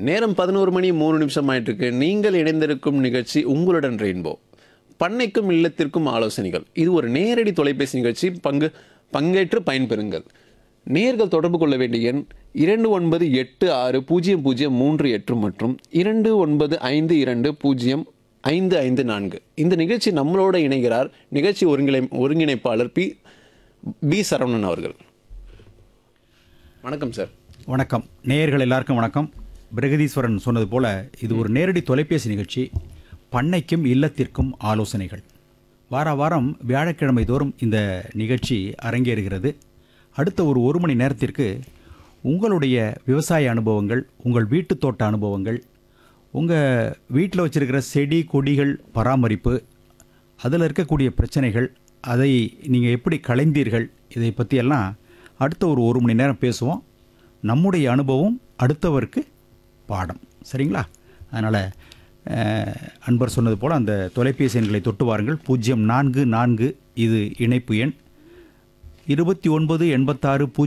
நேரம் பதினோரு மணி மூணு நிமிஷம் ஆயிட்டு இருக்கு நீங்கள் இணைந்திருக்கும் நிகழ்ச்சி உங்களுடன் ரெயின்போ பண்ணைக்கும் இல்லத்திற்கும் ஆலோசனைகள் இது ஒரு நேரடி தொலைபேசி நிகழ்ச்சி பங்கு பங்கேற்று பயன்பெறுங்கள் நேர்கள் தொடர்பு கொள்ள வேண்டிய எண் இரண்டு ஒன்பது எட்டு ஆறு பூஜ்ஜியம் பூஜ்ஜியம் மூன்று எட்டு மற்றும் இரண்டு ஒன்பது ஐந்து இரண்டு பூஜ்ஜியம் ஐந்து ஐந்து நான்கு இந்த நிகழ்ச்சி நம்மளோட இணைகிறார் நிகழ்ச்சி ஒருங்கிணை ஒருங்கிணைப்பாளர் பி பி சரவணன் அவர்கள் வணக்கம் சார் வணக்கம் நேயர்கள் எல்லாருக்கும் வணக்கம் பிரகதீஸ்வரன் சொன்னது போல இது ஒரு நேரடி தொலைபேசி நிகழ்ச்சி பண்ணைக்கும் இல்லத்திற்கும் ஆலோசனைகள் வார வாரம் வியாழக்கிழமை தோறும் இந்த நிகழ்ச்சி அரங்கேறுகிறது அடுத்த ஒரு ஒரு மணி நேரத்திற்கு உங்களுடைய விவசாய அனுபவங்கள் உங்கள் வீட்டு தோட்ட அனுபவங்கள் உங்கள் வீட்டில் வச்சிருக்கிற செடி கொடிகள் பராமரிப்பு அதில் இருக்கக்கூடிய பிரச்சனைகள் அதை நீங்கள் எப்படி களைந்தீர்கள் இதை பற்றியெல்லாம் அடுத்த ஒரு ஒரு மணி நேரம் பேசுவோம் நம்முடைய அனுபவம் அடுத்தவருக்கு பாடம் சரிங்களா அதனால் அன்பர் சொன்னது போல் அந்த தொலைபேசி எண்களை தொட்டு வாருங்கள் பூஜ்ஜியம் நான்கு நான்கு இது இணைப்பு எண் இருபத்தி ஒன்பது எண்பத்தாறு பூஜ்ஜியம்